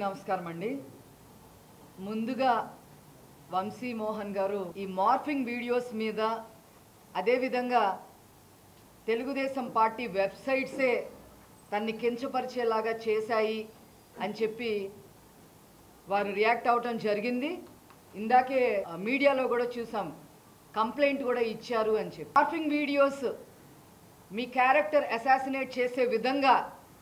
నమస్కారం అండి ముందుగా వంశీ మోహన్ గారు ఈ మార్ఫింగ్ వీడియోస్ మీద అదేవిధంగా తెలుగుదేశం పార్టీ వెబ్సైట్సే తన్ని కించపరిచేలాగా చేశాయి అని చెప్పి వారు రియాక్ట్ అవటం జరిగింది ఇందాకే ఆ, మీడియాలో కూడా చూసాం కంప్లైంట్ కూడా ఇచ్చారు అని చెప్పి మార్ఫింగ్ వీడియోస్ మీ క్యారెక్టర్ అసాసినేట్ చేసే విధంగా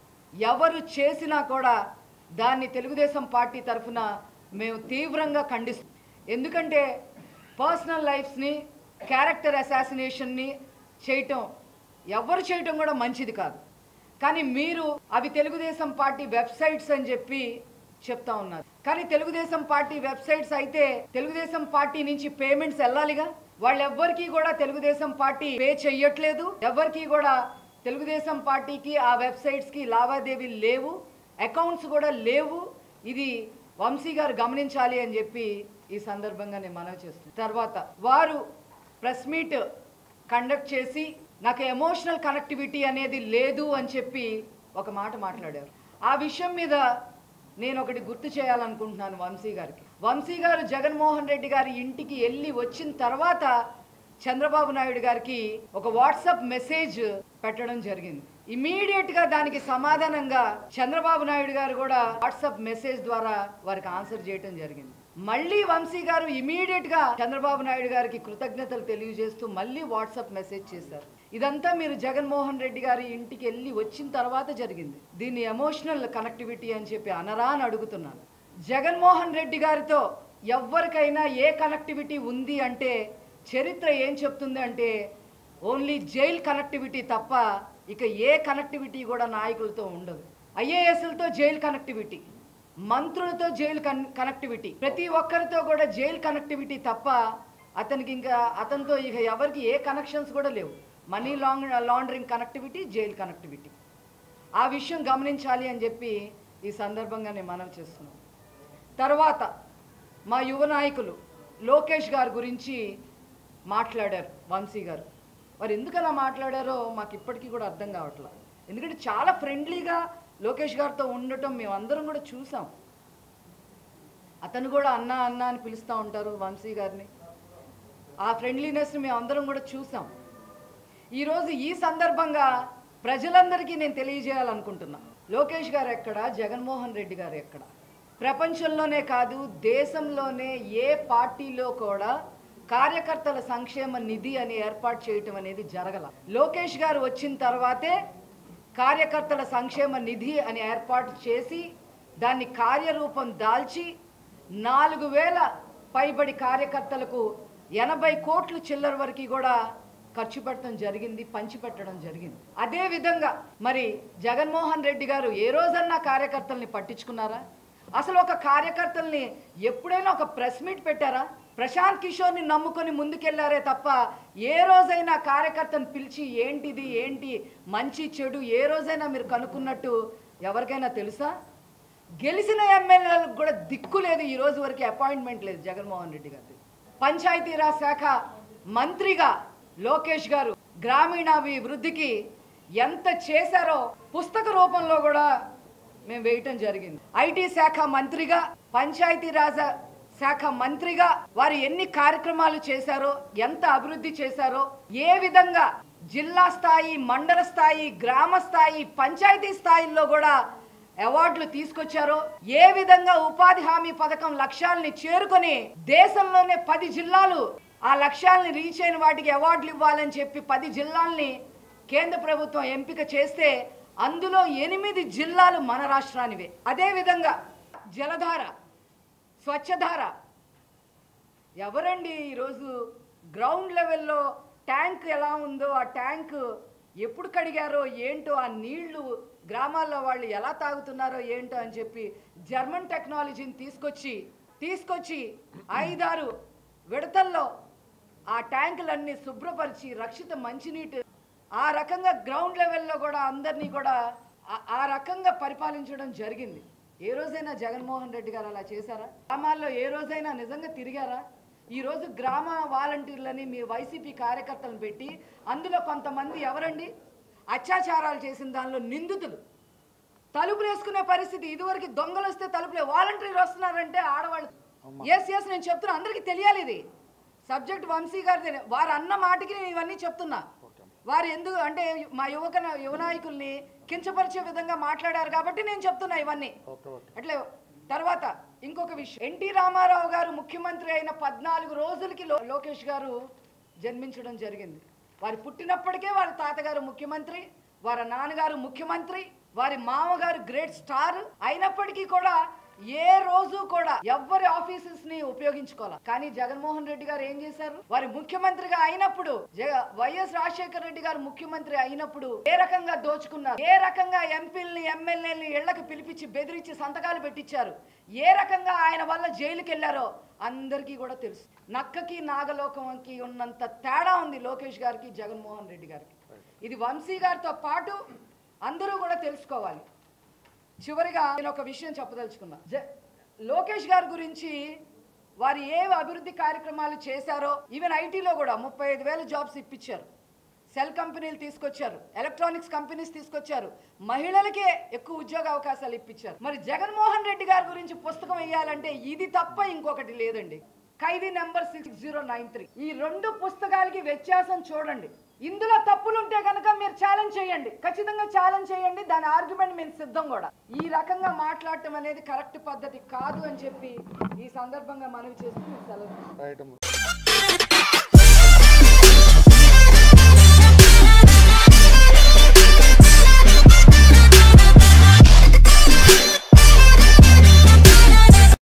ఎవరు చేసినా కూడా దాన్ని తెలుగుదేశం పార్టీ తరఫున మేము తీవ్రంగా ఖండిస్తాం ఎందుకంటే పర్సనల్ లైఫ్స్ని క్యారెక్టర్ అసాసినేషన్ని చేయటం ఎవరు చేయటం కూడా మంచిది కాదు కానీ మీరు అవి తెలుగుదేశం పార్టీ వెబ్సైట్స్ అని చెప్పి చెప్తా ఉన్నారు కానీ తెలుగుదేశం పార్టీ వెబ్సైట్స్ అయితే తెలుగుదేశం పార్టీ నుంచి పేమెంట్స్ వెళ్ళాలిగా వాళ్ళెవ్వరికీ కూడా తెలుగుదేశం పార్టీ పే చెయ్యట్లేదు ఎవరికి కూడా తెలుగుదేశం పార్టీకి ఆ వెబ్సైట్స్కి లావాదేవీలు లేవు అకౌంట్స్ కూడా లేవు ఇది వంశీ గారు గమనించాలి అని చెప్పి ఈ సందర్భంగా నేను మనవి చేస్తున్నాను తర్వాత వారు ప్రెస్ మీట్ కండక్ట్ చేసి నాకు ఎమోషనల్ కనెక్టివిటీ అనేది లేదు అని చెప్పి ఒక మాట మాట్లాడారు ఆ విషయం మీద నేను ఒకటి గుర్తు చేయాలనుకుంటున్నాను వంశీ గారికి వంశీ గారు జగన్మోహన్ రెడ్డి గారి ఇంటికి వెళ్ళి వచ్చిన తర్వాత చంద్రబాబు నాయుడు గారికి ఒక వాట్సాప్ మెసేజ్ పెట్టడం జరిగింది ఇమీడియట్ గా దానికి సమాధానంగా చంద్రబాబు నాయుడు గారు కూడా వాట్సాప్ మెసేజ్ ద్వారా వారికి ఆన్సర్ చేయడం జరిగింది మళ్ళీ వంశీ గారు ఇమీడియట్ గా చంద్రబాబు నాయుడు గారికి కృతజ్ఞతలు తెలియజేస్తూ మళ్ళీ వాట్సాప్ మెసేజ్ చేశారు ఇదంతా మీరు జగన్మోహన్ రెడ్డి గారి ఇంటికి వెళ్ళి వచ్చిన తర్వాత జరిగింది దీన్ని ఎమోషనల్ కనెక్టివిటీ అని చెప్పి అనరా అని అడుగుతున్నాను జగన్మోహన్ రెడ్డి గారితో ఎవరికైనా ఏ కనెక్టివిటీ ఉంది అంటే చరిత్ర ఏం చెప్తుంది అంటే ఓన్లీ జైల్ కనెక్టివిటీ తప్ప ఇక ఏ కనెక్టివిటీ కూడా నాయకులతో ఉండదు ఐఏఎస్లతో జైల్ కనెక్టివిటీ మంత్రులతో జైలు కన్ కనెక్టివిటీ ప్రతి ఒక్కరితో కూడా జైల్ కనెక్టివిటీ తప్ప అతనికి ఇంకా అతనితో ఇక ఎవరికి ఏ కనెక్షన్స్ కూడా లేవు money long laundering connectivity jail connectivity ఆ విషయం గమనించాలి అని చెప్పి ఈ సందర్భంగా నేను మనవి చేస్తున్నాను తర్వాత మా యువ నాయకులు లోకేష్ గారి గురించి మాట్లాడారు వంశీ గారు వారు ఎందుకు అలా మాట్లాడారో మాకు ఇప్పటికీ కూడా అర్థం కావట్లేదు ఎందుకంటే చాలా ఫ్రెండ్లీగా లోకేష్ గారితో ఉండటం మేము అందరం కూడా చూసాం అతను కూడా అన్న అన్న అని పిలుస్తూ ఉంటారు వంశీ గారిని ఆ ఫ్రెండ్లీనెస్ని మేము అందరం కూడా చూసాం ఈరోజు ఈ సందర్భంగా ప్రజలందరికీ నేను తెలియజేయాలనుకుంటున్నా లోకేష్ గారు ఎక్కడ జగన్మోహన్ రెడ్డి గారు ఎక్కడ ప్రపంచంలోనే కాదు దేశంలోనే ఏ పార్టీలో కూడా కార్యకర్తల సంక్షేమ నిధి అని ఏర్పాటు చేయటం అనేది జరగల లోకేష్ గారు వచ్చిన తర్వాతే కార్యకర్తల సంక్షేమ నిధి అని ఏర్పాటు చేసి దాన్ని కార్యరూపం దాల్చి నాలుగు వేల పైబడి కార్యకర్తలకు ఎనభై కోట్లు చిల్లర వరకు కూడా ఖర్చు పెట్టడం జరిగింది పంచిపెట్టడం జరిగింది అదే విధంగా మరి జగన్మోహన్ రెడ్డి గారు ఏ రోజన్నా కార్యకర్తల్ని పట్టించుకున్నారా అసలు ఒక కార్యకర్తల్ని ఎప్పుడైనా ఒక ప్రెస్ మీట్ పెట్టారా ప్రశాంత్ కిషోర్ని నమ్ముకొని ముందుకెళ్లారే తప్ప ఏ రోజైనా కార్యకర్తను పిలిచి ఏంటిది ఏంటి మంచి చెడు ఏ రోజైనా మీరు కనుక్కున్నట్టు ఎవరికైనా తెలుసా గెలిచిన ఎమ్మెల్యేలకు కూడా దిక్కు లేదు ఈ రోజు వరకు అపాయింట్మెంట్ లేదు జగన్మోహన్ రెడ్డి గారి పంచాయతీరాజ్ శాఖ మంత్రిగా లోకేష్ గారు గ్రామీణాభివృద్ధికి ఎంత చేశారో పుస్తక రూపంలో కూడా మేము వేయటం జరిగింది ఐటీ శాఖ మంత్రిగా పంచాయతీరాజ్ శాఖ మంత్రిగా వారు ఎన్ని కార్యక్రమాలు చేశారో ఎంత అభివృద్ధి చేశారో ఏ విధంగా జిల్లా స్థాయి మండల స్థాయి గ్రామ స్థాయి పంచాయతీ స్థాయిల్లో కూడా అవార్డులు తీసుకొచ్చారో ఏ విధంగా ఉపాధి హామీ పథకం లక్ష్యాలని చేరుకొని దేశంలోనే పది జిల్లాలు ఆ లక్ష్యాలని రీచ్ అయిన వాటికి అవార్డులు ఇవ్వాలని చెప్పి పది జిల్లాల్ని కేంద్ర ప్రభుత్వం ఎంపిక చేస్తే అందులో ఎనిమిది జిల్లాలు మన రాష్ట్రానివే అదేవిధంగా జలధార స్వచ్ఛధార ఎవరండి ఈరోజు గ్రౌండ్ లెవెల్లో ట్యాంక్ ఎలా ఉందో ఆ ట్యాంక్ ఎప్పుడు కడిగారో ఏంటో ఆ నీళ్లు గ్రామాల్లో వాళ్ళు ఎలా తాగుతున్నారో ఏంటో అని చెప్పి జర్మన్ టెక్నాలజీని తీసుకొచ్చి తీసుకొచ్చి ఐదారు విడతల్లో ఆ ట్యాంకులన్నీ శుభ్రపరిచి రక్షిత మంచినీటి ఆ రకంగా గ్రౌండ్ లెవెల్లో కూడా అందరినీ కూడా ఆ- ఆ రకంగా పరిపాలించడం జరిగింది ఏ రోజైనా జగన్మోహన్ రెడ్డి గారు అలా చేశారా గ్రామాల్లో ఏ రోజైనా నిజంగా తిరిగారా ఈ రోజు గ్రామ వాలంటీర్లని మీ వైసీపీ కార్యకర్తలను పెట్టి అందులో కొంతమంది ఎవరండి అత్యాచారాలు చేసిన దానిలో నిందితులు తలుపులు వేసుకునే పరిస్థితి ఇదివరకు దొంగలు వస్తే తలుపులే వాలంటీర్లు వస్తున్నారంటే ఆడవాళ్ళు ఎస్ ఎస్ నేను చెప్తున్నా అందరికీ తెలియాలి ఇది సబ్జెక్ట్ వంశీ గారి వారు అన్న మాటకి నేను ఇవన్నీ చెప్తున్నా వారు ఎందుకు అంటే మా యువక యువనాయకుల్ని కించపరిచే విధంగా మాట్లాడారు కాబట్టి నేను చెప్తున్నా ఇవన్నీ ఓకే ఓకే అట్లే తర్వాత ఇంకొక విషయం ఎన్టీ రామారావు గారు ముఖ్యమంత్రి అయిన పద్నాలుగు రోజులకి లో- లోకేష్ గారు జన్మించడం జరిగింది వారి పుట్టినప్పటికే వారి తాతగారు ముఖ్యమంత్రి వారి నాన్నగారు ముఖ్యమంత్రి వారి మామగారు గ్రేట్ స్టార్ అయినప్పటికీ కూడా ఏ రోజు కూడా ఎవ్వరి ఆఫీసెస్ ని ఉపయోగించుకోవాలి కానీ జగన్మోహన్ రెడ్డి గారు ఏం చేశారు వారి ముఖ్యమంత్రిగా అయినప్పుడు జగ- వైఎస్ రాజశేఖర రెడ్డి గారు ముఖ్యమంత్రి అయినప్పుడు ఏ రకంగా దోచుకున్నారు ఏ రకంగా ఎంపీలని ఎమ్మెల్యేలని ఇళ్లకు పిలిపించి బెదిరించి సంతకాలు పెట్టించారు ఏ రకంగా ఆయన వల్ల జైలుకి వెళ్ళారో అందరికీ కూడా తెలుసు నక్కకి నాగలోకంకి ఉన్నంత తేడా ఉంది లోకేష్ గారికి జగన్మోహన్ రెడ్డి గారికి ఇది వంశీ గారితో పాటు అందరూ కూడా తెలుసుకోవాలి చివరిగా నేను ఒక విషయం చెప్పదలుచుకున్నా జ- లోకేష్ గారి గురించి వారు ఏ అభివృద్ధి కార్యక్రమాలు చేశారో ఈవెన్ ఐటీలో కూడా ముప్పై ఐదు వేల జాబ్స్ ఇప్పించారు సెల్ కంపెనీలు తీసుకొచ్చారు ఎలక్ట్రానిక్స్ కంపెనీస్ తీసుకొచ్చారు మహిళలకే ఎక్కువ ఉద్యోగ అవకాశాలు ఇప్పించారు మరి జగన్మోహన్ రెడ్డి గారి గురించి పుస్తకం వేయాలంటే ఇది తప్ప ఇంకొకటి లేదండి ఖైదీ number six zero nine three ఈ రెండు పుస్తకాలకి వ్యత్యాసం చూడండి ఇందులో తప్పులుంటే కనుక మీరు ఛాలెంజ్ చేయండి ఖచ్చితంగా ఛాలెంజ్ చేయండి దాని ఆర్గ్యుమెంట్ మేము సిద్ధం కూడా ఈ రకంగా మాట్లాడటం అనేది కరెక్ట్ పద్ధతి కాదు అని చెప్పి ఈ సందర్భంగా మనవి చేస్తూ మీకు సెలవు రైట్ అమ్మ